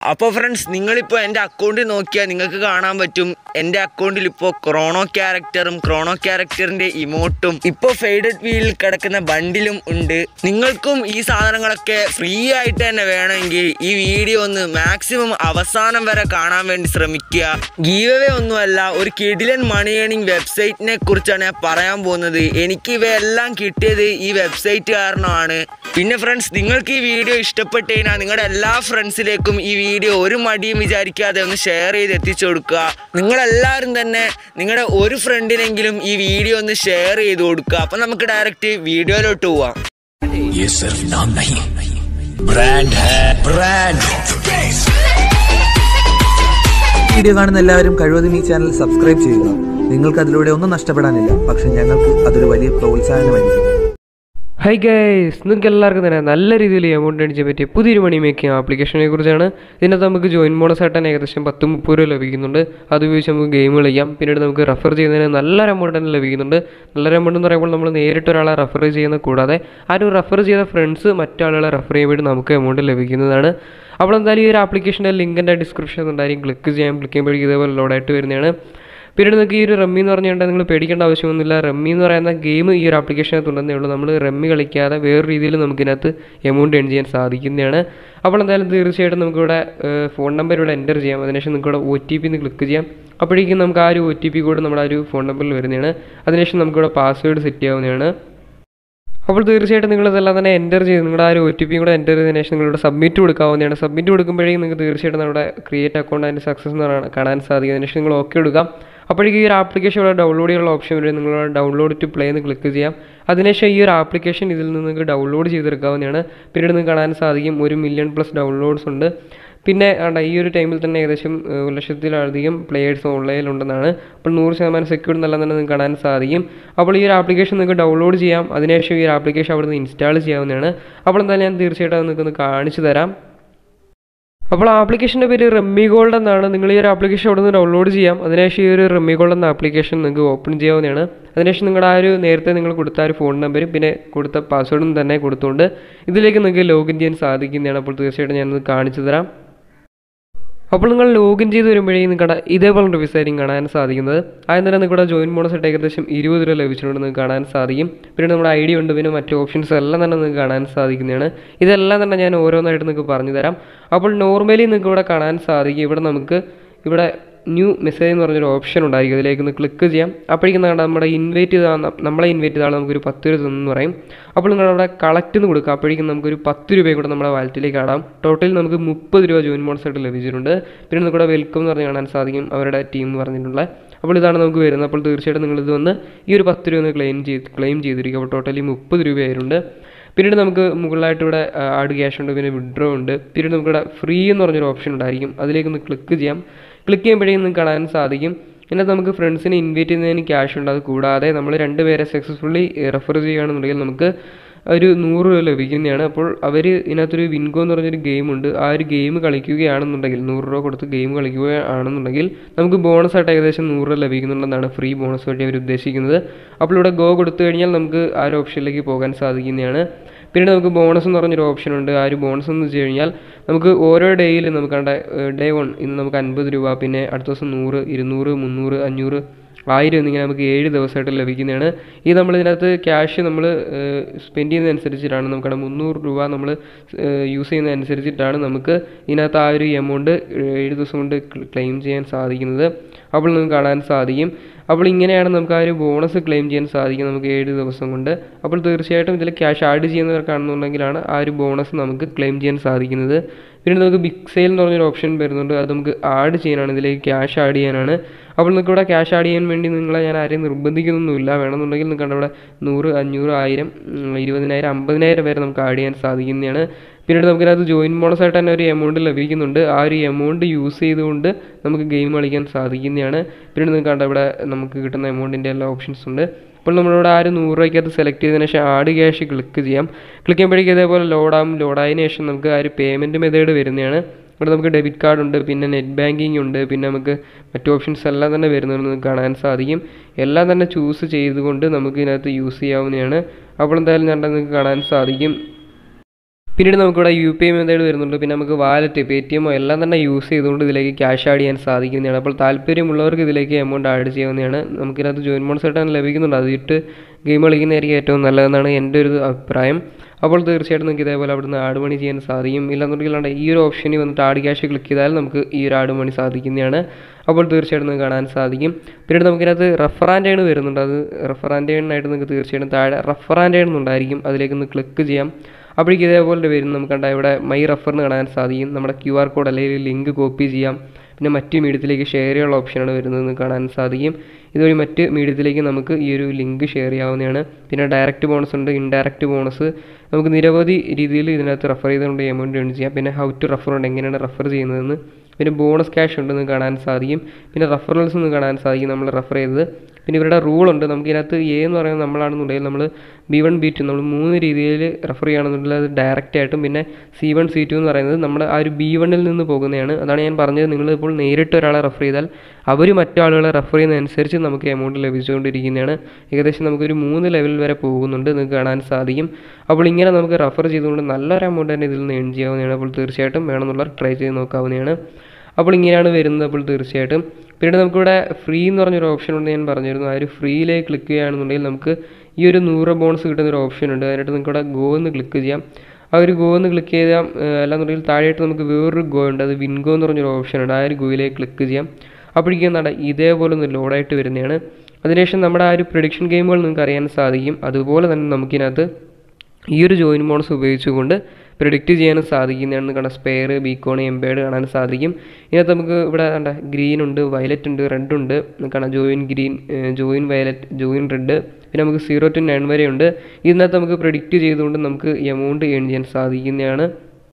അപ്പോൾ ഫ്രണ്ട്സ് നിങ്ങളിപ്പോൾ എൻ്റെ അക്കൗണ്ടിൽ നോക്കിയാൽ നിങ്ങൾക്ക് കാണാൻ പറ്റും എൻ്റെ അക്കൗണ്ടിൽ ഇപ്പോൾ ക്രോണോ ക്യാരക്ടറും ക്രോണോ ക്യാരക്ടറിൻ്റെ ഇമോട്ടും ഇപ്പോൾ ഫെയ്ഡഡ് വീലിൽ കിടക്കുന്ന ബണ്ടിലും ഉണ്ട് നിങ്ങൾക്കും ഈ സാധനങ്ങളൊക്കെ ഫ്രീ ആയിട്ട് തന്നെ വേണമെങ്കിൽ ഈ വീഡിയോ ഒന്ന് മാക്സിമം അവസാനം വരെ കാണാൻ വേണ്ടി ശ്രമിക്കുക ഗീവവേ ഒന്നുമല്ല ഒരു കിടിലൻ മണി ഏണിംഗ് വെബ്സൈറ്റിനെ കുറിച്ചാണ് ഞാൻ പറയാൻ പോകുന്നത് എനിക്ക് ഇവയെല്ലാം കിട്ടിയത് ഈ വെബ്സൈറ്റ് കാരണമാണ് പിന്നെ ഫ്രണ്ട്സ് നിങ്ങൾക്ക് ഈ വീഡിയോ ഇഷ്ടപ്പെട്ട് കഴിഞ്ഞാൽ നിങ്ങളുടെ എല്ലാ ഫ്രണ്ട്സിലേക്കും ഈ വീഡിയോ ഒരു മടിയും വിചാരിക്കാതെ ഒന്ന് ഷെയർ ചെയ്ത് എത്തിച്ചു കൊടുക്കുക നിങ്ങളെല്ലാവരും തന്നെ നിങ്ങളുടെ ഒരു ഫ്രണ്ടിനെങ്കിലും ഈ വീഡിയോ ഒന്ന് ഷെയർ ചെയ്ത് കൊടുക്കുക അപ്പം നമുക്ക് ഡയറക്റ്റ് വീഡിയോയിലോട്ട് പോവാം ये सिर्फ नाम नहीं ब्रांड है ब्रांड വീഡിയോ കാണുന്ന എല്ലാവരും കഴിവതും ഈ ചാനൽ സബ്സ്ക്രൈബ് ചെയ്യുക നിങ്ങൾക്ക് അതിലൂടെ ഒന്നും നഷ്ടപ്പെടാനില്ല പക്ഷെ ഞങ്ങൾക്ക് അതൊരു വലിയ പ്രോത്സാഹനമായിരിക്കും ഹൈ ഗൈസ് നിങ്ങൾക്ക് എല്ലാവർക്കും തന്നെ നല്ല രീതിയിൽ എമൗണ്ട് അടിച്ച് പറ്റിയ പുതിയൊരു മണി മേക്കിംഗ് ആപ്ലിക്കേഷനെ കുറിച്ചാണ് ഇതിനകത്ത് നമുക്ക് ജോയിൻ ബോണസ് ആയിട്ടാണ് ഏകദേശം പത്ത് മുപ്പത് രൂപ ലഭിക്കുന്നുണ്ട് അത് ഉപയോഗിച്ച് നമുക്ക് ഗെയിം കളിക്കാം പിന്നീട് നമുക്ക് റെഫർ ചെയ്യുന്നതിന് നല്ലൊരു എമൗണ്ട് തന്നെ ലഭിക്കുന്നുണ്ട് നല്ലൊരു എമൗണ്ട് എന്ന് പറയുമ്പോൾ നമ്മൾ നേരിട്ട് ഒരാളെ റെഫർ ചെയ്യുന്ന കൂടാതെ ആ ഒരു റെഫർ ചെയ്ത ഫ്രണ്ട്സ് മറ്റാളുകളെ റെഫർ ചെയ്യാൻ വേണ്ടി നമുക്ക് എമൗണ്ട് ലഭിക്കുന്നതാണ് അപ്പോൾ എന്തായാലും ഈ ഒരു ആപ്ലിക്കേഷൻ്റെ ലിങ്കിൻ്റെ ഡിസ്ക്രിപ്ഷൻ ഉണ്ടായിരിക്കും ക്ലിക്ക് ചെയ്യാം ക്ലിക്ക് ചെയ്യുമ്പോഴേക്കും ഇതേപോലെ ലോഡായിട്ട് വരുന്നതാണ് പിന്നീട് നിങ്ങൾക്ക് ഈ ഒരു റമ്മി എന്ന് പറഞ്ഞുകൊണ്ട് നിങ്ങൾ പേടിക്കേണ്ട ആവശ്യമൊന്നുമില്ല റമ്മി എന്ന് പറയുന്ന ഗെയിം ഈ ഒരു ആപ്ലിക്കേഷനകത്ത് ഉണ്ടെന്നേ ഉള്ളൂ നമ്മൾ റമ്മി കളിക്കാതെ വേറെ രീതിയിൽ നമുക്കിതിനകത്ത് എമൗണ്ട് ഏൺ ചെയ്യാൻ സാധിക്കുന്നതാണ് അപ്പോൾ എന്തായാലും തീർച്ചയായിട്ടും നമുക്കിവിടെ ഫോൺ നമ്പർ ഇവിടെ എൻ്റർ ചെയ്യാം അതിനുശേഷം നിങ്ങൾക്ക് ഇവിടെ ഒ ടി പി എന്ന് ക്ലിക്ക് ചെയ്യാം അപ്പോഴേക്കും നമുക്ക് ആ ഒരു ഒ ടി പി കോഡ് നമ്മുടെ ആ ഒരു ഫോൺ നമ്പറിൽ വരുന്നതാണ് അതിനുശേഷം നമുക്കിവിടെ പാസ്വേഡ് സെറ്റ് ചെയ്യാവുന്നതാണ് അപ്പോൾ തീർച്ചയായിട്ടും നിങ്ങൾ ഇതെല്ലാം തന്നെ എൻ്റർ ചെയ്ത് നിങ്ങളുടെ ആ ഒരു ഒ ടി പിയും കൂടെ എൻ്റർ ചെയ്തതിനു ശേഷം നിങ്ങളുടെ സബ്മിറ്റ് കൊടുക്കാവുന്നതാണ് സബ്മിറ്റ് കൊടുക്കുമ്പോഴേക്കും നിങ്ങൾക്ക് തീർച്ചയായിട്ടും നമ്മുടെ ക്രിയേറ്റ് അക്കൗണ്ട് അതിൻ്റെ സക്സസ് എന്ന് കാണാൻ- കാണാൻ സാധിക്കും അതിന് ശേഷം നിങ്ങൾ ഓക്കെ കൊടുക്കാം അപ്പോഴേക്കും ഈ ഒരു ആപ്ലിക്കേഷൻ ഇവിടെ ഡൗൺലോഡ് ചെയ്യാനുള്ള ഓപ്ഷൻ വരും നിങ്ങൾ ഡൗൺലോഡ് ടു പ്ലേ എന്ന് ക്ലിക്ക് ചെയ്യാം അതിനുശേഷം ഈ ഒരു ആപ്ലിക്കേഷൻ ഇതിൽ നിന്ന് നിങ്ങൾക്ക് ഡൗൺലോഡ് ചെയ്തെടുക്കാവുന്നതാണ് പിന്നീട് നിങ്ങൾക്ക് കാണാൻ സാധിക്കും ഒരു മില്യൺ പ്ലസ് ഡൗൺലോഡ്സ് ഉണ്ട് പിന്നെ ആണ്ട ഈ ഒരു ടൈമിൽ തന്നെ ഏകദേശം ഏഹ്, ഒരു ലക്ഷത്തിലധികം പ്ലേയേഴ്സ് ഓൺലൈനിൽ ഉണ്ടെന്നാണ് അപ്പോൾ നൂറ് ശതമാനം സെക്യൂർഡ് എന്നെല്ലാം തന്നെ നിങ്ങൾക്ക് കാണാൻ സാധിക്കും അപ്പോൾ ഈ ഒരു ആപ്ലിക്കേഷൻ നിങ്ങൾക്ക് ഡൗൺലോഡ് ചെയ്യാം അതിനുശേഷം ഈ ഒരു ആപ്ലിക്കേഷൻ അവിടെ നിന്ന് ഇൻസ്റ്റാൾ ചെയ്യാവുന്നതാണ് അപ്പോൾ എന്തായാലും ഞാൻ തീർച്ചയായിട്ടും അത് നിങ്ങൾക്ക് ഒന്ന് കാണിച്ചു തരാം അപ്പോൾ ആപ്ലിക്കേഷൻ്റെ പേര് റമ്മി ഗോൾഡ് എന്നാണ് നിങ്ങൾ ഈ ഒരു ആപ്ലിക്കേഷൻ അവിടെ നിന്ന് ഡൗൺലോഡ് ചെയ്യാം അതിനുശേഷം ഈ ഒരു റമ്മി ഗോൾഡ് എന്ന ആപ്ലിക്കേഷൻ നിങ്ങൾക്ക് ഓപ്പൺ ചെയ്യാവുന്നതാണ് അതിനുശേഷം നിങ്ങളുടെ ആ ഒരു നേരത്തെ നിങ്ങൾ കൊടുത്ത ആ ഒരു ഫോൺ നമ്പരും പിന്നെ കൊടുത്ത പാസ്വേഡും തന്നെ കൊടുത്തുകൊണ്ട് ഇതിലേക്ക് നിങ്ങൾക്ക് ലോഗിൻ ചെയ്യാൻ സാധിക്കുന്നതാണ് അപ്പോൾ തീർച്ചയായിട്ടും ഞാനത് കാണിച്ചു തരാം അപ്പോൾ നിങ്ങൾ ലോഗിൻ ചെയ്ത് വരുമ്പോഴേ നിങ്ങളുടെ ഇതേപോലെ റിവ്യൂസ് ആയിരിക്കും കാണാൻ സാധിക്കുന്നത് ആദ്യം തന്നെ നിങ്ങളുടെ ജോയിൻ ബോണസ് ആയിട്ട് ഏകദേശം ഇരുപത് രൂപ ലഭിച്ചിട്ടുണ്ട് നിങ്ങൾക്ക് കാണാൻ സാധിക്കും പിന്നെ നമ്മുടെ ഐ ഡി ഉണ്ട് പിന്നെ മറ്റ് ഓപ്ഷൻസ് എല്ലാം തന്നെ നിങ്ങൾക്ക് കാണാൻ സാധിക്കുന്നതാണ് ഇതെല്ലാം തന്നെ ഞാൻ ഓരോന്നായിട്ട് നിങ്ങൾക്ക് പറഞ്ഞു തരാം അപ്പോൾ നോർമലി നിങ്ങൾക്ക് ഇവിടെ കാണാൻ സാധിക്കും ഇവിടെ നമുക്ക് ഇവിടെ ന്യൂ മെസ്സേജ് എന്ന് പറഞ്ഞൊരു ഓപ്ഷൻ ഉണ്ടായിരിക്കും അതിലേക്ക് ഒന്ന് ക്ലിക്ക് ചെയ്യാം അപ്പോഴേക്കും നമ്മുടെ നമ്മുടെ ഇൻവൈറ്റ് ചെയ്ത നമ്മളെ ഇൻവൈറ്റ് ചെയ്ത ആൾ നമുക്കൊരു പത്ത് രൂപ തന്നെന്ന് പറയും അപ്പോൾ നിങ്ങൾ അവിടെ കളക്ട് എന്ന് കൊടുക്കുക അപ്പോഴേക്കും നമുക്കൊരു പത്ത് രൂപയും കൂടെ നമ്മുടെ വാലറ്റിലേക്ക് ആടാം ടോട്ടൽ നമുക്ക് മുപ്പത് രൂപ ജോയിൻ ബോണസ് ആയിട്ട് ലഭിച്ചിട്ടുണ്ട് പിന്നെ നമുക്കിവിടെ വെൽക്കം എന്ന് പറഞ്ഞ് കാണാൻ സാധിക്കും അവരുടെ ടീം എന്ന് പറഞ്ഞിട്ടുള്ള അപ്പോൾ ഇതാണ് നമുക്ക് വരുന്നത് അപ്പോൾ തീർച്ചയായിട്ടും നിങ്ങളിത് വന്ന് ഈ ഒരു പത്ത് രൂപ ഒന്ന് ക്ലെയിം ചെയ്ത് ക്ലെയിം ചെയ്തിരിക്കും അപ്പോൾ ടോട്ടലി മുപ്പത് രൂപയായിട്ടുണ്ട് പിന്നീട് നമുക്ക് മുകളിലായിട്ട് ഇവിടെ ആഡ് ക്യാഷ് ഉണ്ട് പിന്നെ വിഡ്രോ ഉണ്ട് പിന്നീട് നമുക്കിവിടെ ഫ്രീ എന്ന് പറഞ്ഞൊരു ഓപ്ഷൻ ഉണ്ടായിരിക്കും അതിലേക്ക് ഒന്ന് ക്ലിക്ക് ചെയ്യാം ക്ലിക്ക് ചെയ്യുമ്പോഴേക്കും നിങ്ങൾക്ക് കാണാൻ സാധിക്കും ഇതിനകത്ത് നമുക്ക് ഫ്രണ്ട്സിനെ ഇൻവൈറ്റ് ചെയ്യുന്നതിന് ക്യാഷ് ഉണ്ട് അത് കൂടാതെ നമ്മൾ രണ്ട് പേരെ സക്സസ്ഫുള്ളി റെഫർ ചെയ്യുകയാണെന്നുണ്ടെങ്കിൽ നമുക്ക് ഒരു നൂറ് രൂപ ലഭിക്കുന്നതാണ് അപ്പോൾ അവർ ഇതിനകത്തൊരു വിൻഗോ എന്ന് പറഞ്ഞൊരു ഗെയിം ഉണ്ട് ആ ഒരു ഗെയിം കളിക്കുകയാണെന്നുണ്ടെങ്കിൽ നൂറ് രൂപ കൊടുത്ത് ഗെയിം കളിക്കുകയാണെന്നുണ്ടെങ്കിൽ നമുക്ക് ബോണസ് ആയിട്ട് ഏകദേശം നൂറ് രൂപ ലഭിക്കുന്നുണ്ടെന്നാണ് ഫ്രീ ബോണസ് വേണ്ടി അവർ ഉദ്ദേശിക്കുന്നത് അപ്പോൾ ഇവിടെ ഗോ കൊടുത്തു കഴിഞ്ഞാൽ നമുക്ക് ആ ഒരു ഓപ്ഷനിലേക്ക് പോകാൻ സാധിക്കുന്നതാണ് പിന്നീട് നമുക്ക് ബോണസ് എന്ന് പറഞ്ഞൊരു ഓപ്ഷൻ ഉണ്ട് ആ ഒരു ബോണസ് എന്ന് വെച്ച് കഴിഞ്ഞാൽ നമുക്ക് ഓരോ ഡേയിൽ നമുക്ക് ഡേ വൺ ഇന്ന് നമുക്ക് അൻപത് രൂപ പിന്നെ അടുത്ത ദിവസം നൂറ് ഇരുന്നൂറ് മുന്നൂറ് അഞ്ഞൂറ് ആയിരം എന്നിങ്ങനെ നമുക്ക് ഏഴ് ദിവസമായിട്ട് ലഭിക്കുന്നതാണ് ഈ നമ്മൾ ഇതിനകത്ത് ക്യാഷ് നമ്മൾ സ്പെൻഡ് ചെയ്യുന്നതനുസരിച്ചിട്ടാണ് നമുക്കവിടെ മുന്നൂറ് രൂപ നമ്മൾ യൂസ് ചെയ്യുന്നതനുസരിച്ചിട്ടാണ് നമുക്ക് ഇതിനകത്ത് ആ ഒരു എമൗണ്ട് ഏഴ് ദിവസം കൊണ്ട് ക്ലെയിം ചെയ്യാൻ സാധിക്കുന്നത് അപ്പോൾ നമുക്ക് കാണാൻ സാധിക്കും അപ്പോൾ ഇങ്ങനെയാണ് നമുക്ക് ആ ഒരു ബോണസ് ക്ലെയിം ചെയ്യാൻ സാധിക്കും നമുക്ക് ഏഴ് ദിവസം കൊണ്ട് അപ്പോൾ തീർച്ചയായിട്ടും ഇതിൽ ക്യാഷ് ആഡ് ചെയ്യുന്നവർക്കാണെന്നുണ്ടെങ്കിലാണ് ആ ഒരു ബോണസ് നമുക്ക് ക്ലെയിം ചെയ്യാൻ സാധിക്കുന്നത് പിന്നെ നമുക്ക് ബിഗ് സെയിൽ എന്ന് പറഞ്ഞൊരു ഓപ്ഷൻ വരുന്നുണ്ട് അത് നമുക്ക് ആഡ് ചെയ്യാനാണ് ഇതിലേക്ക് ക്യാഷ് ആഡ് ചെയ്യാനാണ് അപ്പോൾ നിങ്ങൾക്ക് ഇവിടെ ക്യാഷ് ആഡ് ചെയ്യാൻ വേണ്ടി നിങ്ങളെ ഞാൻ ആരെയും നിർബന്ധിക്കുന്നൊന്നുമില്ല വേണമെന്നുണ്ടെങ്കിൽ നിങ്ങൾക്ക് അവിടെ നൂറ് അഞ്ഞൂറ് ആയിരം ഉം, ഇരുപതിനായിരം അമ്പതിനായിരം വരെ നമുക്ക് ആഡ് ചെയ്യാൻ സാധിക്കുന്നതാണ് പിന്നീട് നമുക്കിനകത്ത് ജോയിൻ ബോണസ് ആയിട്ട് തന്നെ ഒരു എമൗണ്ട് ലഭിക്കുന്നുണ്ട് ആ ഒരു എമൗണ്ട് യൂസ് ചെയ്തുകൊണ്ട് നമുക്ക് ഗെയിം കളിക്കാൻ സാധിക്കുന്നതാണ് പിന്നീട് നിങ്ങൾക്ക് കണ്ട ഇവിടെ നമുക്ക് കിട്ടുന്ന എമൗണ്ടിൻ്റെ എല്ലാ ഓപ്ഷൻസ് ഉണ്ട് അപ്പോൾ നമ്മളിവിടെ ആ ഒരു നൂറ് രൂപയ്ക്കകത്ത് സെലക്ട് ചെയ്തതിന് ശേഷം ആഡ് ക്യാഷ് ക്ലിക്ക് ചെയ്യാം ക്ലിക്ക് ചെയ്യുമ്പോഴേക്കും ഇതേപോലെ ലോഡാകും ലോഡായതിനു ശേഷം നമുക്ക് ആ ഒരു പേയ്മെൻറ്റ് മെത്തേഡ് വരുന്നതാണ് ഇവിടെ നമുക്ക് ഡെബിറ്റ് കാർഡ് ഉണ്ട് പിന്നെ നെറ്റ് ബാങ്കിങ് ഉണ്ട് പിന്നെ നമുക്ക് മറ്റു ഓപ്ഷൻസ് എല്ലാം തന്നെ വരുന്നത് നമുക്ക് കാണാൻ സാധിക്കും എല്ലാം തന്നെ ചൂസ് ചെയ്തുകൊണ്ട് നമുക്ക് ഇതിനകത്ത് യൂസ് ചെയ്യാവുന്നതാണ് അപ്പോൾ എന്തായാലും ഞാൻ നിങ്ങൾക്ക് കാണാൻ സാധിക്കും പിന്നീട് നമുക്കിവിടെ യു പി ഐ മെത്തേഡ് വരുന്നുണ്ട് പിന്നെ നമുക്ക് വാലറ്റ് പേ ടി എമ്മോ എല്ലാം തന്നെ യൂസ് ചെയ്തുകൊണ്ട് ഇതിലേക്ക് ക്യാഷ് ആഡ് ചെയ്യാൻ സാധിക്കുന്നതാണ് അപ്പോൾ താല്പര്യമുള്ളവർക്ക് ഇതിലേക്ക് എമൗണ്ട് ആഡ് ചെയ്യാവുന്നതാണ് നമുക്കിതിനകത്ത് ജോയിൻ ബോണസ് ആയിട്ട് ലഭിക്കുന്നുണ്ട് അതിട്ട് ഗെയിം കളിക്കുന്നതായിരിക്കും ഏറ്റവും നല്ലതെന്നാണ് എൻ്റെ ഒരു അഭിപ്രായം അപ്പോൾ തീർച്ചയായിട്ടും നിങ്ങൾക്ക് ഇതേപോലെ അവിടുന്ന് ആഡ് മണി ചെയ്യാൻ സാധിക്കും ഇല്ലെന്നുണ്ടെങ്കിൽ ആണ്ടെ ഈ ഒരു ഓപ്ഷനിൽ വന്നിട്ട് ആഡ് ക്യാഷ് ക്ലിക്ക് ചെയ്താൽ നമുക്ക് ഈ ഒരു ആഡ് മണി സാധിക്കുന്നതാണ് അപ്പോൾ തീർച്ചയായിട്ടും നിങ്ങൾക്ക് കാണാൻ സാധിക്കും പിന്നീട് നമുക്കിനകത്ത് റഫറാൻഡ് വരുന്നുണ്ട് അത് റഫറാൻഡ് ആയിട്ട് നിങ്ങൾക്ക് തീർച്ചയായിട്ടും താഴെ റഫറാൻഡ് എന്നുണ്ടായിരിക്കും അതിലേക്ക് ഒന്ന് ക്ലിക്ക് ചെയ്യാം അപ്പോഴേക്കും ഇതേപോലെ വരും നമുക്ക് കണ്ടാൽ ഇവിടെ മൈ റെഫറിന് കാണാൻ സാധിക്കും നമ്മുടെ ക്യു ആർ കോഡ് അല്ലെങ്കിൽ ലിങ്ക് കോപ്പി ചെയ്യാം പിന്നെ മറ്റ് മീഡിയത്തിലേക്ക് ഷെയർ ചെയ്യാനുള്ള ഓപ്ഷനാണ് വരുന്നത് കാണാൻ സാധിക്കും ഇതുവഴി മറ്റ് മീഡിയത്തിലേക്ക് നമുക്ക് ഈ ഒരു ലിങ്ക് ഷെയർ ചെയ്യാവുന്നതാണ് പിന്നെ ഡയറക്റ്റ് ബോണസ് ഉണ്ട് ഇൻഡയറക്റ്റ് ബോണസ് നമുക്ക് നിരവധി രീതിയിൽ ഇതിനകത്ത് റെഫർ ചെയ്തുകൊണ്ട് എമൗണ്ട് ഏൺ ചെയ്യാം പിന്നെ ഹൗ ടു റെഫർ ഉണ്ട് എങ്ങനെയാണ് റെഫർ ചെയ്യുന്നതെന്ന് പിന്നെ ബോണസ് ക്യാഷ് ഉണ്ടെന്ന് കാണാൻ സാധിക്കും പിന്നെ റെഫറൽസ് എന്ന് കാണാൻ സാധിക്കും നമ്മൾ റെഫർ ചെയ്തത് പിന്നെ ഇവരുടെ റൂളുണ്ട് നമുക്ക് ഇതിനകത്ത് എ എന്ന് പറയുന്നത് നമ്മളാണെന്നുണ്ടെങ്കിൽ നമ്മൾ ബി വൺ ബി ടു നമ്മൾ മൂന്ന് രീതിയിൽ റെഫർ ചെയ്യുകയാണെന്നുണ്ടെങ്കിൽ അത് ഡയറക്റ്റ് ആയിട്ടും പിന്നെ സി വൺ സി ടു എന്ന് പറയുന്നത് നമ്മൾ ആ ഒരു ബി വണ്ണിൽ നിന്ന് പോകുന്നതാണ് അതാണ് ഞാൻ പറഞ്ഞത് നിങ്ങൾ ഇപ്പോൾ നേരിട്ട് ഒരാളെ റെഫർ ചെയ്താൽ അവർ മറ്റാളുകളെ റെഫർ ചെയ്യുന്നതനുസരിച്ച് നമുക്ക് എമൗണ്ട് ലഭിച്ചുകൊണ്ടിരിക്കുന്നതാണ് ഏകദേശം നമുക്കൊരു മൂന്ന് ലെവൽ വരെ പോകുന്നുണ്ട് നിങ്ങൾക്ക് കാണാൻ സാധിക്കും അപ്പോൾ ഇങ്ങനെ നമുക്ക് റെഫർ ചെയ്തുകൊണ്ട് നല്ലൊരു എമൗണ്ട് തന്നെ ഇതിൽ നിന്ന് ഏൺ ചെയ്യാവുന്നതാണ് അപ്പോൾ തീർച്ചയായിട്ടും വേണമെന്നുള്ളവർ ട്രൈ ചെയ്ത് നോക്കാവുന്നതാണ് അപ്പോൾ ഇങ്ങനെയാണ് വരുന്നത് അപ്പോൾ തീർച്ചയായിട്ടും പിന്നീട് നമുക്കിവിടെ ഫ്രീ എന്ന് പറഞ്ഞൊരു ഓപ്ഷൻ ഉണ്ട് ഞാൻ പറഞ്ഞിരുന്നു ആ ഒരു ഫ്രീയിലേക്ക് ക്ലിക്ക് ചെയ്യുകയാണെന്നുണ്ടെങ്കിൽ നമുക്ക് ഈ ഒരു നൂറ് ബോണസ് കിട്ടുന്ന ഒരു ഓപ്ഷൻ ഉണ്ട് അതിനായിട്ട് നിങ്ങൾക്ക് ഇവിടെ ഗോ എന്ന് ക്ലിക്ക് ചെയ്യാം ആ ഒരു ഗോ എന്ന് ക്ലിക്ക് ചെയ്താൽ അല്ലാന്നുണ്ടെങ്കിൽ താഴെയായിട്ട് നമുക്ക് വേറൊരു ഗോ ഉണ്ട് അത് വിൻഗോ എന്ന് പറഞ്ഞൊരു ഓപ്ഷൻ ഉണ്ട് ആ ഒരു ഗോയിലേക്ക് ക്ലിക്ക് ചെയ്യാം അപ്പോഴേക്കും എന്താണ് ഇതേപോലെ ഒന്ന് ലോഡായിട്ട് വരുന്നതാണ് അതിനുശേഷം നമ്മുടെ ആ ഒരു പ്രൊഡിക്ഷൻ ഗെയിമുകൾ നിങ്ങൾക്ക് അറിയാൻ സാധിക്കും അതുപോലെ തന്നെ നമുക്കിതിനകത്ത് ഈ ഒരു ജോയിൻ ബോണസ് ഉപയോഗിച്ചുകൊണ്ട് പ്രിഡിക്റ്റ് ചെയ്യാനും സാധിക്കുന്നതാണ് കാണാൻ സ്പെയർ ബീക്കോൺ എംബേഡ് കാണാൻ സാധിക്കും ഇതിനകത്ത് നമുക്ക് ഇവിടെ കണ്ട ഗ്രീൻ ഉണ്ട് വയലറ്റ് ഉണ്ട് റെഡ് ഉണ്ട് കാണാം join green join violet join red പിന്നെ നമുക്ക് സീറോ ടു നയൻ വരെ ഉണ്ട് ഇതിനകത്ത് നമുക്ക് പ്രിഡിക്റ്റ് ചെയ്തുകൊണ്ട് നമുക്ക് എമൗണ്ട് ഏൺ ചെയ്യാൻ സാധിക്കുന്നതാണ്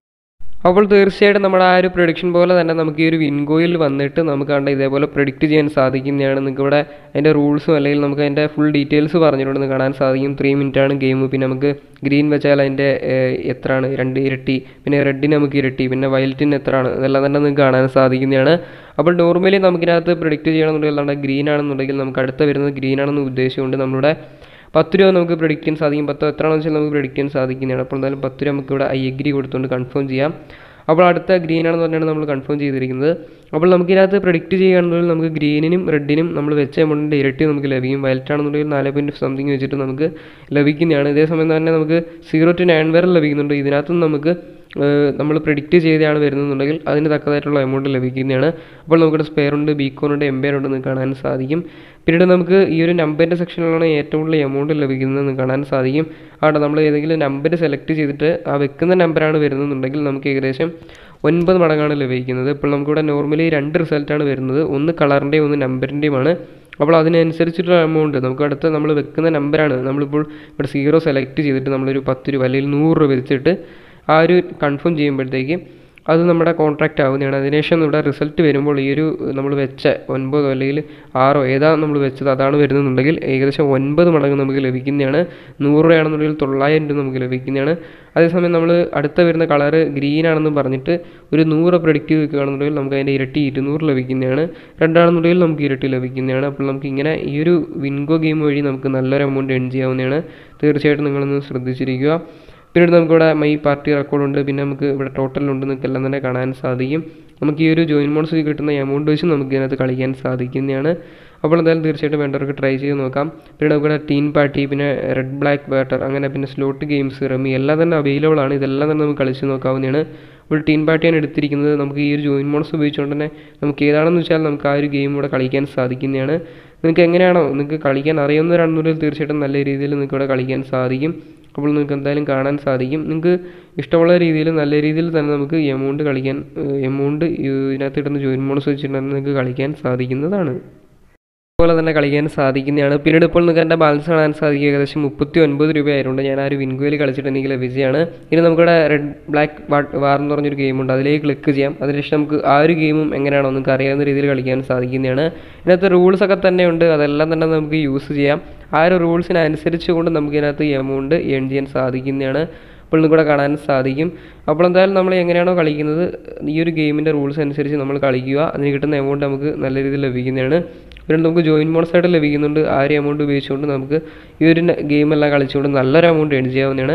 അപ്പോൾ തീർച്ചയായിട്ടും നമ്മുടെ ആ ഒരു പ്രൊഡിക്ഷൻ പോലെ തന്നെ നമുക്ക് ഈ ഒരു വിൻഗോയിൽ വന്നിട്ട് നമുക്ക് കണ്ട ഇതേപോലെ പ്രൊഡിക്റ്റ് ചെയ്യാൻ സാധിക്കുന്നതാണ് നിങ്ങൾക്ക് ഇവിടെ അതിൻ്റെ റൂൾസും അല്ലെങ്കിൽ നമുക്ക് അതിൻ്റെ ഫുൾ ഡീറ്റെയിൽസ് പറഞ്ഞിട്ടുണ്ടെന്ന് കാണാൻ സാധിക്കും ത്രീ ആണ് ഗെയിം പിന്നെ നമുക്ക് ഗ്രീൻ വെച്ചാൽ അതിൻ്റെ എത്രയാണ് രണ്ട് ഇരട്ടി പിന്നെ റെഡിന് നമുക്ക് ഇരട്ടി പിന്നെ വയലറ്റിന് എത്രയാണ് ഇതെല്ലാം തന്നെ നിങ്ങൾക്ക് കാണാൻ സാധിക്കുന്നതാണ് അപ്പോൾ നോർമലി നമുക്കിനകത്ത് പ്രൊഡിക്റ്റ് ചെയ്യണമെന്നുണ്ടെങ്കിൽ നമ്മുടെ ഗ്രീൻ ആണെന്നുണ്ടെങ്കിൽ നമുക്ക് അടുത്ത വരുന്നത് ഗ്രീൻ ആണെന്ന് ഉദ്ദേശിച്ചുകൊണ്ട് നമ്മുടെ പത്ത് രൂപ നമുക്ക് പ്രെഡിക്റ്റ് ചെയ്യാൻ സാധിക്കും പത്തോ എത്രയാണെന്ന് വെച്ചാൽ നമുക്ക് പ്രെഡിക്റ്റ് ചെയ്യാൻ സാധിക്കുന്നതാണ് അപ്പോൾ എന്തായാലും പത്ത് രൂപ നമുക്ക് ഇവിടെ ഐ എഗ്രി കൊടുത്തുകൊണ്ട് കൺഫേം ചെയ്യാം അപ്പോൾ അടുത്ത ഗ്രീൻ ആണെന്ന് പറഞ്ഞാണ് നമ്മൾ കൺഫേം ചെയ്തിരിക്കുന്നത് അപ്പോൾ നമുക്ക് ഇതിനകത്ത് പ്രെഡിക്റ്റ് ചെയ്യുകയാണെന്നുണ്ടെങ്കിൽ നമുക്ക് ഗ്രീനിനും റെഡിനും നമ്മൾ വെച്ച എമൗണ്ടിൻ്റെ ഇരട്ടി നമുക്ക് ലഭിക്കും വയലറ്റ് ആണെന്നുണ്ടെങ്കിൽ നാല് പോയിൻറ്റ് സംതിങ് വെച്ചിട്ട് നമുക്ക് ലഭിക്കുന്നതാണ് ഇതേ സമയം തന്നെ നമുക്ക് സീറോ ടു നയൻ വരെ ലഭിക്കുന്നുണ്ട് ഇതിനകത്തും നമുക്ക് നമ്മൾ പ്രെഡിക്റ്റ് ചെയ്താണ് വരുന്നുണ്ടെങ്കിൽ അതിന് തക്കതായിട്ടുള്ള എമൗണ്ട് ലഭിക്കുന്നതാണ് അപ്പോൾ നമുക്കിവിടെ സ്പെയർ ഉണ്ട് ബീക്കോൺ ഉണ്ട് എംപയർ ഉണ്ട് എന്ന് കാണാൻ സാധിക്കും പിന്നീട് നമുക്ക് ഈ ഒരു നമ്പറിൻ്റെ സെക്ഷനിലാണ് ഏറ്റവും കൂടുതൽ എമൗണ്ട് ലഭിക്കുന്നതെന്ന് കാണാൻ സാധിക്കും അവിടെ നമ്മൾ ഏതെങ്കിലും നമ്പർ സെലക്ട് ചെയ്തിട്ട് ആ വെക്കുന്ന നമ്പറാണ് വരുന്നതെന്നുണ്ടെങ്കിൽ നമുക്ക് ഏകദേശം ഒൻപത് മടങ്ങാണ് ലഭിക്കുന്നത് ഇപ്പോൾ നമുക്കിവിടെ നോർമലി രണ്ട് റിസൾട്ടാണ് വരുന്നത് ഒന്ന് കളറിൻ്റെയും ഒന്ന് നമ്പറിൻ്റെയുമാണ് അപ്പോൾ അതിനനുസരിച്ചിട്ടുള്ള എമൗണ്ട് നമുക്ക് അടുത്ത നമ്മൾ വെക്കുന്ന നമ്പറാണ് നമ്മളിപ്പോൾ ഇവിടെ സീറോ സെലക്ട് ചെയ്തിട്ട് നമ്മളൊരു പത്ത് രൂപ അല്ലെങ്കിൽ നൂറ് രൂപ വെച്ചിട്ട് ആ ഒരു കൺഫേം ചെയ്യുമ്പോഴത്തേക്ക് അത് നമ്മുടെ കോൺട്രാക്റ്റ് ആവുന്നതാണ് അതിനുശേഷം ഇവിടെ റിസൾട്ട് വരുമ്പോൾ ഈ ഒരു നമ്മൾ വെച്ച ഒൻപതോ അല്ലെങ്കിൽ ആറോ ഏതാ നമ്മൾ വെച്ചത് അതാണ് വരുന്നുണ്ടെങ്കിൽ ഏകദേശം ഒൻപത് മടങ്ങ് നമുക്ക് ലഭിക്കുന്നതാണ് നൂറ് രൂപയാണെന്നുണ്ടെങ്കിൽ തൊള്ളായിരം രൂപ നമുക്ക് ലഭിക്കുന്നതാണ് അതേസമയം നമ്മൾ അടുത്ത വരുന്ന കളറ് ഗ്രീൻ ആണെന്ന് പറഞ്ഞിട്ട് ഒരു നൂറ് പ്രൊഡിക്റ്റ് വെക്കുകയാണെന്നുണ്ടെങ്കിൽ നമുക്ക് അതിൻ്റെ ഇരട്ടി ഇരുന്നൂറ് ലഭിക്കുന്നതാണ് രണ്ടാണെന്നുണ്ടെങ്കിൽ നമുക്ക് ഇരട്ടി ലഭിക്കുന്നതാണ് അപ്പോൾ നമുക്ക് ഇങ്ങനെ ഈ ഒരു വിൻഗോ ഗെയിം വഴി നമുക്ക് നല്ലൊരു എമൗണ്ട് എൺ ചെയ്യാവുന്നതാണ് തീർച്ചയായിട്ടും നിങ്ങളൊന്ന് ശ്രദ്ധിച്ചിരിക്കുക പിന്നീട് നമുക്കിവിടെ മൈ പാർട്ടി റെക്കോർഡുണ്ട് പിന്നെ നമുക്ക് ഇവിടെ ടോട്ടലുണ്ട് നിങ്ങൾക്ക് എല്ലാം തന്നെ കാണാൻ സാധിക്കും നമുക്ക് ഈ ഒരു ജോയിൻ മോഡ്സ് കിട്ടുന്ന എമൗണ്ട് വെച്ച് നമുക്ക് ഇതിനകത്ത് കളിക്കാൻ സാധിക്കുന്നതാണ് അപ്പോൾ എന്തായാലും തീർച്ചയായിട്ടും വേണ്ടവർക്ക് ട്രൈ ചെയ്ത് നോക്കാം പിന്നെ നമുക്കിവിടെ ടീൻ പാർട്ടി പിന്നെ റെഡ് ബ്ലാക്ക് ബാറ്റർ അങ്ങനെ പിന്നെ സ്ലോട്ട് ഗെയിംസ് റമി എല്ലാം തന്നെ അവൈലബിൾ ആണ് ഇതെല്ലാം തന്നെ നമുക്ക് കളിച്ച് നോക്കാവുന്നതാണ് ഒരു ടീൻ പാർട്ടിയാണ് എടുത്തിരിക്കുന്നത് നമുക്ക് ഈ ഒരു ജോയിൻ മോഡ്സ് ഉപയോഗിച്ചുകൊണ്ട് തന്നെ നമുക്ക് ഏതാണെന്ന് വെച്ചാൽ നമുക്ക് ആ ഒരു ഗെയിം ഇവിടെ കളിക്കാൻ സാധിക്കുന്നതാണ് നിങ്ങൾക്ക് എങ്ങനെയാണോ നിങ്ങൾക്ക് കളിക്കാൻ അറിയാവുന്നവരാണെന്നുണ്ടെങ്കിൽ തീർച്ചയായിട്ടും നല്ല രീതിയിൽ നിങ്ങൾക്ക് ഇവിടെ കളിക്കാൻ സാധിക്കും അപ്പോൾ നിങ്ങൾക്ക് എന്തായാലും കാണാൻ സാധിക്കും നിങ്ങൾക്ക് ഇഷ്ടമുള്ള രീതിയിൽ നല്ല രീതിയിൽ തന്നെ നമുക്ക് എമൗണ്ട് കളിക്കാൻ എമൗണ്ട് ഇതിനകത്ത് ഇടുന്ന ജോയിൻ മോഡ്സ് വെച്ചിട്ടുണ്ടെങ്കിൽ നിങ്ങൾക്ക് കളിക്കാൻ സാധിക്കുന്നതാണ് അതുപോലെ തന്നെ കളിക്കാൻ സാധിക്കുന്നതാണ് പിന്നീട് ഇപ്പോൾ നിങ്ങൾക്ക് എൻ്റെ ബാലൻസ് കാണാൻ സാധിക്കും ഏകദേശം മുപ്പത്തി ഒൻപത് രൂപയായതുകൊണ്ട് ഞാൻ ആ ഒരു വിൻഗോയിൽ കളിച്ചിട്ട് എനിക്ക് ലഭിച്ചതാണ് ഇനി നമുക്കിവിടെ റെഡ് ബ്ലാക്ക് വാർ എന്ന് പറഞ്ഞൊരു ഗെയിമുണ്ട് അതിലേക്ക് ക്ലിക്ക് ചെയ്യാം അതിനുശേഷം നമുക്ക് ആ ഒരു ഗെയിമും എങ്ങനെയാണോ നിങ്ങൾക്ക് അറിയാവുന്ന രീതിയിൽ കളിക്കാൻ സാധിക്കുന്നതാണ് ഇതിനകത്ത് റൂൾസ് ഒക്കെ തന്നെ ഉണ്ട് അതെല്ലാം തന്നെ നമുക്ക് യൂസ് ചെയ്യാം ആ ഒരു റൂൾസിന് അനുസരിച്ചുകൊണ്ട് നമുക്ക് ഇതിനകത്ത് എമൗണ്ട് ഏൺ ചെയ്യാൻ സാധിക്കുന്നതാണ് അപ്പോൾ കൂടെ കാണാൻ സാധിക്കും അപ്പോൾ എന്തായാലും നമ്മൾ എങ്ങനെയാണോ കളിക്കുന്നത് ഈ ഒരു ഗെയിമിൻ്റെ റൂൾസ് അനുസരിച്ച് നമ്മൾ കളിക്കുക അതിന് കിട്ടുന്ന എമൗണ്ട് നമുക്ക് നല്ല രീതിയിൽ ലഭിക്കുന്നതാണ് പിന്നെ നമുക്ക് ജോയിൻ ബോണസ് ആയിട്ട് ലഭിക്കുന്നുണ്ട് ആ ഒരു എമൗണ്ട് ഉപയോഗിച്ചുകൊണ്ട് നമുക്ക് ഈ ഒരു ഗെയിമെല്ലാം കളിച്ചുകൊണ്ട് നല്ലൊരു എമൗണ്ട് ഏൺ ചെയ്യാവുന്നതാണ് അപ്പോൾ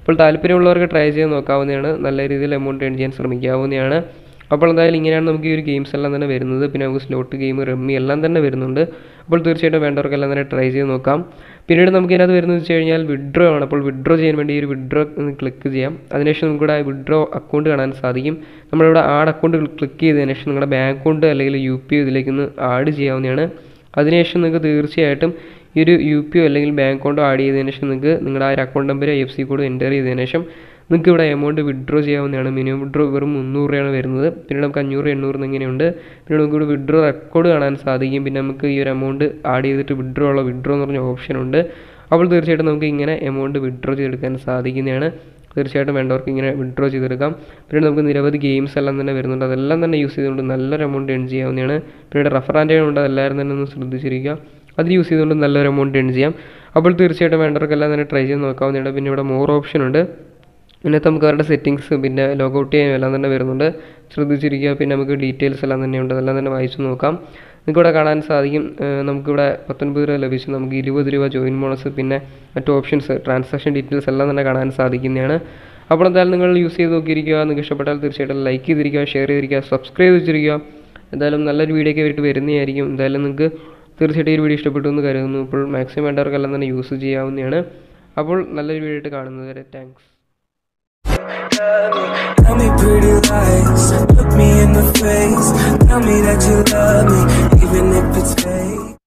അപ്പോൾ താല്പര്യമുള്ളവർക്ക് ട്രൈ ചെയ്ത് നോക്കാവുന്നതാണ് നല്ല രീതിയിൽ എമൗണ്ട് ഏൺ ചെയ്യാൻ ശ്രമിക്കാവുന്നതാണ് അപ്പോൾ എന്തായാലും ഇങ്ങനെയാണ് നമുക്ക് ഈ ഒരു ഗെയിംസ് എല്ലാം തന്നെ വരുന്നത് പിന്നെ നമുക്ക് സ്ലോട്ട് ഗെയിം റമ്മി എല്ലാം തന്നെ വരുന്നുണ്ട് അപ്പോൾ തീർച്ചയായിട്ടും വേണ്ടവർക്കെല്ലാം തന്നെ ട്രൈ ചെയ്ത് നോക്കാം പിന്നീട് നമുക്ക് ഇതിനകത്ത് വരുന്നത് വെച്ച് കഴിഞ്ഞാൽ വിഡ്രോ ആണ് അപ്പോൾ വിഡ്രോ ചെയ്യാൻ വേണ്ടി ഈ ഒരു വിഡ്രോ ക്ലിക്ക് ചെയ്യാം അതിനുശേഷം നമുക്കിവിടെ വിഡ്രോ അക്കൗണ്ട് കാണാൻ സാധിക്കും നമ്മളിവിടെ ആഡ് അക്കൗണ്ട് ക്ലിക്ക് ചെയ്തതിന് ശേഷം നിങ്ങളുടെ ബാങ്ക് അക്കൗണ്ട് അല്ലെങ്കിൽ യു പി ഇതിലേക്ക് ഒന്ന് ആഡ് ചെയ്യാവുന്നതാണ് അതിനുശേഷം നിങ്ങൾക്ക് തീർച്ചയായിട്ടും ഈ ഒരു യു പി ഒ അല്ലെങ്കിൽ ബാങ്ക് അക്കൗണ്ടോ ആഡ് ചെയ്തതിന് ശേഷം നിങ്ങൾക്ക് നിങ്ങളുടെ ആ ഒരു account number I F C code enter ചെയ്തതിന് ശേഷം നിങ്ങൾക്ക് ഇവിടെ എമൗണ്ട് വിഡ്രോ ചെയ്യാവുന്നതാണ് മിനിമം വിഡ്രോ വെറും മുന്നൂറ് രൂപയാണ് വരുന്നത് പിന്നെ നമുക്ക് അഞ്ഞൂറ് എണ്ണൂറ് എന്നിങ്ങനെയുണ്ട് പിന്നെ നമുക്ക് ഇവിടെ വിഡ്രോ റെക്കോർഡ് കാണാൻ സാധിക്കും പിന്നെ നമുക്ക് ഈ ഒരു എമൗണ്ട് ആഡ് ചെയ്തിട്ട് വിഡ്രോ ഉള്ള വിഡ്രോ എന്ന് പറഞ്ഞ ഓപ്ഷൻ ഉണ്ട് അപ്പോൾ തീർച്ചയായിട്ടും നമുക്ക് ഇങ്ങനെ എമൗണ്ട് വിഡ്രോ ചെയ്തെടുക്കാൻ സാധിക്കുന്നതാണ് തീർച്ചയായിട്ടും വേണ്ടവർക്ക് ഇങ്ങനെ വിഡ്രോ ചെയ്തെടുക്കാം പിന്നെ നമുക്ക് നിരവധി ഗെയിംസ് എല്ലാം തന്നെ വരുന്നുണ്ട് അതെല്ലാം തന്നെ യൂസ് ചെയ്തുകൊണ്ട് നല്ലൊരു എമൗണ്ട് എൺ ചെയ്യാവുന്നതാണ് പിന്നീട് റെഫറാൻ്റെ ഉണ്ട് അതെല്ലാവരും തന്നെ ഒന്ന് ശ്രദ്ധിച്ചിരിക്കുക അത് യൂസ് ചെയ്തുകൊണ്ട് നല്ലൊരു എമൗണ്ട് എൺ ചെയ്യാം അപ്പോൾ തീർച്ചയായിട്ടും വേണ്ടവർക്കെല്ലാം തന്നെ ട്രൈ ചെയ്ത് നോക്കാവുന്നതാണ് പിന്നെ ഇവിടെ മോർ ഓപ്ഷൻ ഉണ്ട് ഇതിനകത്ത് നമുക്ക് അവരുടെ സെറ്റിങ്സ് പിന്നെ ലോഗൗട്ട് ചെയ്യാനും എല്ലാം തന്നെ വരുന്നുണ്ട് ശ്രദ്ധിച്ചിരിക്കുക പിന്നെ നമുക്ക് ഡീറ്റെയിൽസ് എല്ലാം തന്നെ ഉണ്ട് അതെല്ലാം തന്നെ വായിച്ചു നോക്കാം നിങ്ങൾക്കിവിടെ കാണാൻ സാധിക്കും ഏഹ് നമുക്കിവിടെ പത്തൊൻപത് രൂപ ലഭിച്ചു നമുക്ക് ഇരുപത് രൂപ ജോയിൻ ബോണസ് പിന്നെ മറ്റു ഓപ്ഷൻസ് ട്രാൻസാക്ഷൻ ഡീറ്റെയിൽസ് എല്ലാം തന്നെ കാണാൻ സാധിക്കുന്നതാണ് അപ്പോൾ എന്തായാലും നിങ്ങൾ യൂസ് ചെയ്ത് നോക്കിയിരിക്കുക നിങ്ങൾക്ക് ഇഷ്ടപ്പെട്ടാൽ തീർച്ചയായിട്ടും ലൈക്ക് ചെയ്തിരിക്കുക ഷെയർ ചെയ്തിരിക്കുക സബ്സ്ക്രൈബ് ചെയ്തിരിക്കുക എന്തായാലും നല്ലൊരു വീഡിയോ ഒക്കെ ആയിട്ട് വരുന്നതായിരിക്കും എന്തായാലും നിങ്ങൾക്ക് തീർച്ചയായിട്ടും ഈ ഒരു വീഡിയോ ഇഷ്ടപ്പെട്ടു എന്ന് കരുതുന്നു ഇപ്പോൾ മാക്സിമം വേണ്ടവർക്കെല്ലാം തന്നെ യൂസ് ചെയ്യാവുന്നതാണ് അപ്പോൾ നല്ലൊരു വീഡിയോ ആയിട്ട് കാണുന്നത് വരെ thanks Tell me pretty lies, look me in the face. Tell me that you love me, even if it's fake.